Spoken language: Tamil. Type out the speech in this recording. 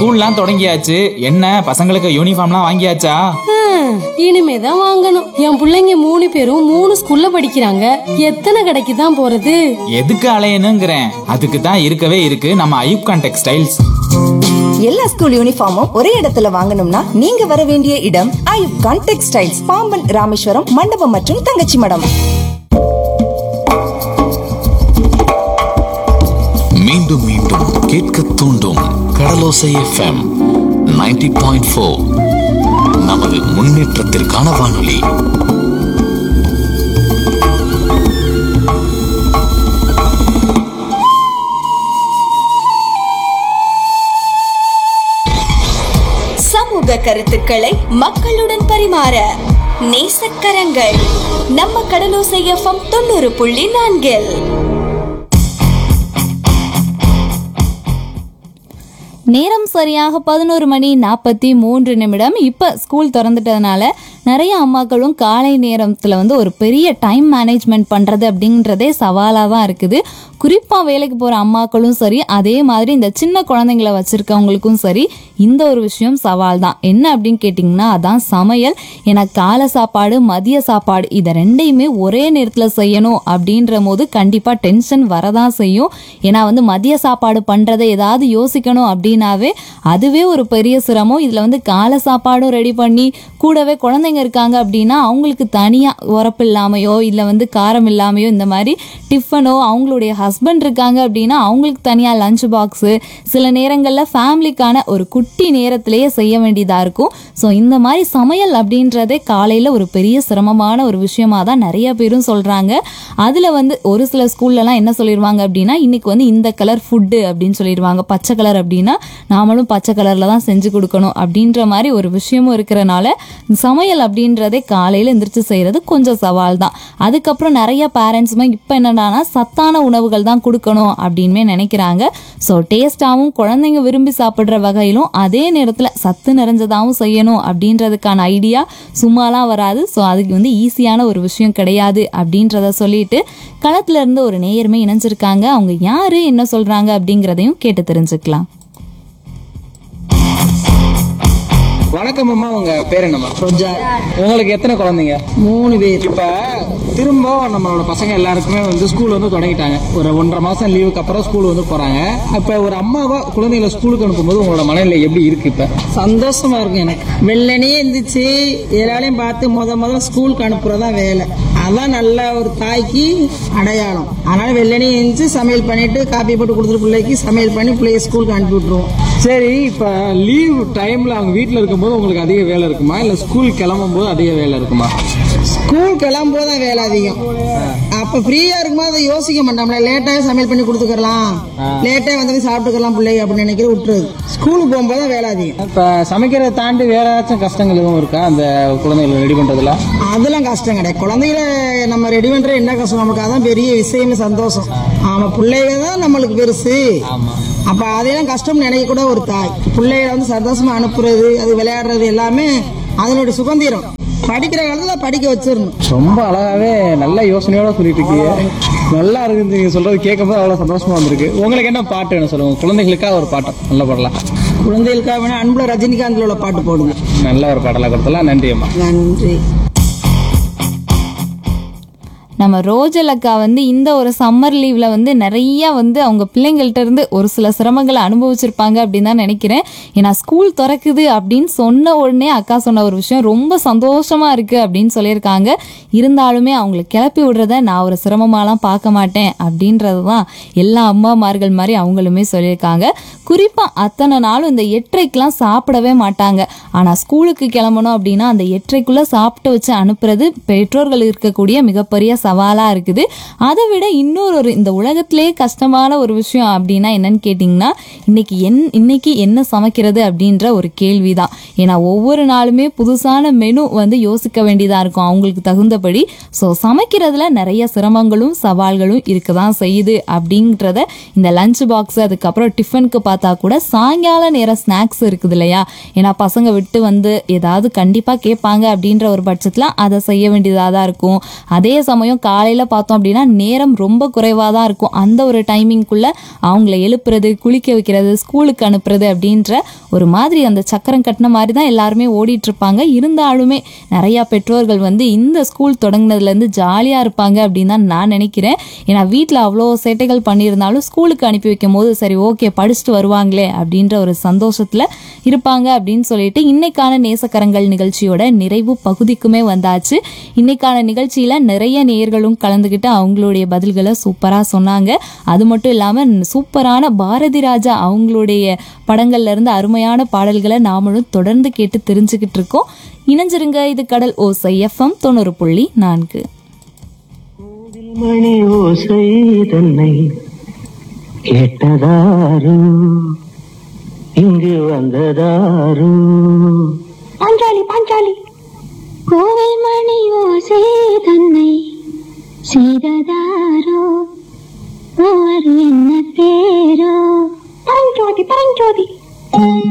ஸ்கூல்லாம் தொடங்கியாச்சு என்ன பசங்களுக்கு யூனிஃபார்ம்லாம் வாங்கியாச்சா ஹம், இனிமேதான் வாங்கணும் என் புள்ளைங்க மூணு பேரும் மூணு ஸ்கூல்ல படிக்கிறாங்க எத்தனை கடைக்கு தான் போறது எதுக்கு அலையணுங்கிறேன் அதுக்கு தான் இருக்கவே இருக்கு நம்ம ஐயூப்கான் டெக்ஸ்டைல்ஸ் எல்லா ஸ்கூல் யூனிஃபார்மும் ஒரே இடத்துல வாங்கணும்னா நீங்க வர வேண்டிய இடம் ஐயூப் கான் டெக்ஸ்டைல்ஸ் பாம்பன் ராமேஸ்வரம் மண்டபம் மற்றும் தங்கச்சி மடம் மீண்டும் மீண்டும் கேட்க தூண்டும் கடலோசை எஃப்எம் 90.4 பாயிண்ட் ஃபோர் நமது முன்னேற்றத்திற்கான வானொலி சமூக கருத்துக்களை மக்களுடன் பரிமாற நேசக்கரங்கள் நம்ம கடலோசை எஃப்எம் தொண்ணூறு புள்ளி நான்கில் நேரம் சரியாக பதினோரு மணி நாற்பத்தி மூன்று நிமிடம் இப்போ ஸ்கூல் திறந்துட்டதுனால நிறைய அம்மாக்களும் காலை நேரத்தில் வந்து ஒரு பெரிய டைம் மேனேஜ்மெண்ட் பண்ணுறது அப்படின்றதே சவாலாக தான் இருக்குது குறிப்பாக வேலைக்கு போகிற அம்மாக்களும் சரி அதே மாதிரி இந்த சின்ன குழந்தைங்கள வச்சுருக்கவங்களுக்கும் சரி இந்த ஒரு விஷயம் சவால் தான் என்ன அப்படின்னு கேட்டிங்கன்னா அதான் சமையல் ஏன்னா காலை சாப்பாடு மதிய சாப்பாடு இதை ரெண்டையுமே ஒரே நேரத்தில் செய்யணும் அப்படின்ற போது கண்டிப்பாக டென்ஷன் வரதான் செய்யும் ஏன்னா வந்து மதிய சாப்பாடு பண்ணுறதை ஏதாவது யோசிக்கணும் அப்படின்னாவே அதுவே ஒரு பெரிய சிரமம் இதில் வந்து காலை சாப்பாடும் ரெடி பண்ணி கூடவே குழந்தைங்க இருக்காங்க அப்படின்னா அவங்களுக்கு தனியாக உரப்பு இல்லாமையோ இல்லை வந்து காரம் இல்லாமையோ இந்த மாதிரி டிஃபனோ அவங்களுடைய ஹஸ்பண்ட் இருக்காங்க அப்படின்னா அவங்களுக்கு தனியாக லஞ்ச் பாக்ஸு சில நேரங்களில் ஃபேமிலிக்கான ஒரு குட்டி நேரத்திலேயே செய்ய வேண்டியதாக இருக்கும் ஸோ இந்த மாதிரி சமையல் அப்படின்றதே காலையில் ஒரு பெரிய சிரமமான ஒரு விஷயமா தான் நிறைய பேரும் சொல்கிறாங்க அதில் வந்து ஒரு சில ஸ்கூல்லலாம் என்ன சொல்லிடுவாங்க அப்படின்னா இன்னைக்கு வந்து இந்த கலர் ஃபுட்டு அப்படின்னு சொல்லிடுவாங்க பச்சை கலர் அப்படின்னா நாமளும் பச்சை கலரில் தான் செஞ்சு கொடுக்கணும் அப்படின்ற மாதிரி ஒரு விஷயமும் இருக்கிறனால சமையல் அப்படின்றதே காலையில் எந்திரிச்சு செய்கிறது கொஞ்சம் சவால் தான் அதுக்கப்புறம் நிறைய பேரண்ட்ஸுமே இப்போ என்னடானா சத்தான உணவுகள் தான் கொடுக்கணும் அப்படின்மே நினைக்கிறாங்க ஸோ டேஸ்ட்டாகவும் குழந்தைங்க விரும்பி சாப்பிட்ற வகையிலும் அதே நேரத்தில் சத்து நிறைஞ்சதாகவும் செய்யணும் அப்படின்றதுக்கான ஐடியா சும்மாலாம் வராது ஸோ அதுக்கு வந்து ஈஸியான ஒரு விஷயம் கிடையாது அப்படின்றத சொல்லிட்டு களத்துல இருந்து ஒரு நேயருமே இணைஞ்சிருக்காங்க அவங்க யாரு என்ன சொல்றாங்க அப்படிங்கிறதையும் கேட்டு தெரிஞ்சுக்கலாம் வணக்கம் அம்மா உங்க பேர் என்னம்மா ரோஜா உங்களுக்கு எத்தனை குழந்தைங்க மூணு பேர் இப்ப திரும்ப நம்மளோட பசங்க எல்லாருக்குமே வந்து ஸ்கூல் வந்து தொடங்கிட்டாங்க ஒரு ஒன்றரை மாசம் லீவுக்கு அப்புறம் ஸ்கூல் வந்து போறாங்க இப்ப ஒரு அம்மாவா குழந்தைகளை ஸ்கூலுக்கு அனுப்பும்போது உங்களோட மனநிலை எப்படி இருக்கு இப்ப சந்தோஷமா இருக்கும் எனக்கு வெள்ளனே எந்திரிச்சு எல்லாரையும் பார்த்து முத முதல்ல ஸ்கூலுக்கு அனுப்புறதா வேலை அதான் நல்ல ஒரு தாய்க்கு அடையாளம் அதனால வெள்ளனே எந்திரிச்சு சமையல் பண்ணிட்டு காப்பி போட்டு கொடுத்துட்டு பிள்ளைக்கு சமையல் பண்ணி பிள்ளைய ஸ்கூலுக்கு அனுப்பி விட்டுருவோம் சரி இப்ப லீவ் டைம்ல அவங்க வீட்ல இருக்கும்போது உங்களுக்கு அதிக வேலை இருக்குமா இல்ல ஸ்கூல் கிளம்பும் போது அதிக வேலை இருக்குமா ஸ்கூல் கிளம்பும்போது தான் வேலை அதிகம் அப்ப ஃப்ரீயா இருக்கும்போது அதை யோசிக்க மாட்டோம்ல லேட்டாக சமையல் பண்ணி கொடுத்துக்கலாம் லேட்டாக வந்து சாப்பிட்டுக்கலாம் பிள்ளைங்க அப்படின்னு நினைக்கிறது விட்டுருது ஸ்கூலுக்கு போகும்போது தான் வேலை அதிகம் இப்ப சமைக்கிறதை தாண்டி வேற ஏதாச்சும் கஷ்டங்கள் எதுவும் இருக்கா அந்த குழந்தைகளை ரெடி பண்றதுல அதெல்லாம் கஷ்டம் கிடையாது குழந்தைகளை நம்ம ரெடி பண்ற என்ன கஷ்டம் நமக்கு அதான் பெரிய விஷயமே சந்தோஷம் ஆமா பிள்ளைங்க தான் நம்மளுக்கு பெருசு அப்ப அதையெல்லாம் கஷ்டம் நினைக்க கூட ஒரு தாய் பிள்ளைகளை வந்து சந்தோஷமா அனுப்புறது அது விளையாடுறது எல்லாமே அதனுடைய சுதந்திரம் படிக்கிற காலத்துல படிக்க வச்சிடணும் ரொம்ப அழகாவே நல்ல யோசனையோட சொல்லிட்டு இருக்கீங்க நல்லா இருக்கு நீங்க சொல்றது கேட்கும்போது அவ்வளவு சந்தோஷமா வந்திருக்கு உங்களுக்கு என்ன பாட்டு வேணும் சொல்லுங்க குழந்தைகளுக்காக ஒரு பாட்டம் நல்ல பாடலாம் குழந்தைகளுக்காக வேணா அன்புல ரஜினிகாந்த்ல உள்ள பாட்டு போடுங்க நல்ல ஒரு பாடலா கொடுத்தலாம் நன்றி அம்மா நன்றி நம்ம ரோஜல் அக்கா வந்து இந்த ஒரு சம்மர் லீவ்ல வந்து நிறைய வந்து அவங்க பிள்ளைங்கள்ட்ட இருந்து ஒரு சில சிரமங்களை அனுபவிச்சிருப்பாங்க அப்படின்னு தான் நினைக்கிறேன் ஏன்னா ஸ்கூல் திறக்குது அப்படின்னு சொன்ன உடனே அக்கா சொன்ன ஒரு விஷயம் ரொம்ப சந்தோஷமா இருக்கு அப்படின்னு சொல்லியிருக்காங்க இருந்தாலுமே அவங்களை கிளப்பி விடுறத நான் ஒரு சிரமமாலாம் பார்க்க மாட்டேன் அப்படின்றது தான் எல்லா அம்மாமார்கள் மாதிரி அவங்களுமே சொல்லியிருக்காங்க குறிப்பா அத்தனை நாளும் இந்த எட்டரைக்கெல்லாம் சாப்பிடவே மாட்டாங்க ஆனா ஸ்கூலுக்கு கிளம்பணும் அப்படின்னா அந்த எட்டரைக்குள்ள சாப்பிட்டு வச்சு அனுப்புறது பெற்றோர்கள் இருக்கக்கூடிய மிகப்பெரிய சவாலா இருக்குது அதை விட இன்னொரு ஒரு இந்த உலகத்திலேயே கஷ்டமான ஒரு விஷயம் அப்படின்னா என்னன்னு கேட்டிங்கன்னா இன்னைக்கு என் இன்னைக்கு என்ன சமைக்கிறது அப்படின்ற ஒரு கேள்விதான் ஏன்னா ஒவ்வொரு நாளுமே புதுசான மெனு வந்து யோசிக்க வேண்டியதா இருக்கும் அவங்களுக்கு தகுந்தபடி ஸோ சமைக்கிறதுல நிறைய சிரமங்களும் சவால்களும் இருக்க தான் செய்யுது அப்படின்றத இந்த லஞ்ச் பாக்ஸ் அதுக்கப்புறம் டிஃபனுக்கு பார்த்தா கூட சாயங்கால நேரம் ஸ்நாக்ஸ் இருக்குது இல்லையா ஏன்னா பசங்க விட்டு வந்து ஏதாவது கண்டிப்பாக கேட்பாங்க அப்படின்ற ஒரு பட்சத்தில் அதை செய்ய வேண்டியதாக தான் இருக்கும் அதே சமயம் காலையில் பார்த்தோம் அப்படின்னா நேரம் ரொம்ப குறைவாக தான் இருக்கும் அந்த ஒரு டைமிங்குள்ளே அவங்கள எழுப்புறது குளிக்க வைக்கிறது ஸ்கூலுக்கு அனுப்புறது அப்படின்ற ஒரு மாதிரி அந்த சக்கரம் கட்டின மாதிரி தான் எல்லாருமே ஓடிட்டு இருப்பாங்க இருந்தாலுமே நிறையா பெற்றோர்கள் வந்து இந்த ஸ்கூல் தொடங்கினதுலேருந்து ஜாலியாக இருப்பாங்க அப்படின்னு தான் நான் நினைக்கிறேன் ஏன்னா வீட்டில் அவ்வளோ சேட்டைகள் பண்ணியிருந்தாலும் ஸ்கூலுக்கு அனுப்பி வைக்கும் போது சரி ஓகே படிச்சுட்டு வருவாங்களே அப்படின்ற ஒரு சந்தோஷத்தில் இருப்பாங்க அப்படின்னு சொல்லிட்டு இன்னைக்கான நேசக்கரங்கள் நிகழ்ச்சியோட நிறைவு பகுதிக்குமே வந்தாச்சு இன்னைக்கான நிகழ்ச்சியில் நிறைய நேயர்களும் கலந்துக்கிட்டு அவங்களுடைய பதில்களை சூப்பராக சொன்னாங்க அது மட்டும் இல்லாமல் சூப்பரான பாரதி ராஜா அவங்களுடைய படங்கள்ல இருந்து அருமையான பாடல்களை நாமளும் தொடர்ந்து கேட்டு தெரிஞ்சுக்கிட்டு இருக்கோம் இணைஞ்சிருங்க இது கடல் ஓசை எஃப்எம் தொண்ணூறு புள்ளி நான்கு மணி ஓசை தன்னை கேட்டதாரு இங்கு வந்ததாரு பாஞ்சாலி பாஞ்சாலி கோவில் மணி ஓசை தன்னை செய்ததாரோ அவர் என்ன பேரோ பரஞ்சோதி பரஞ்சோதி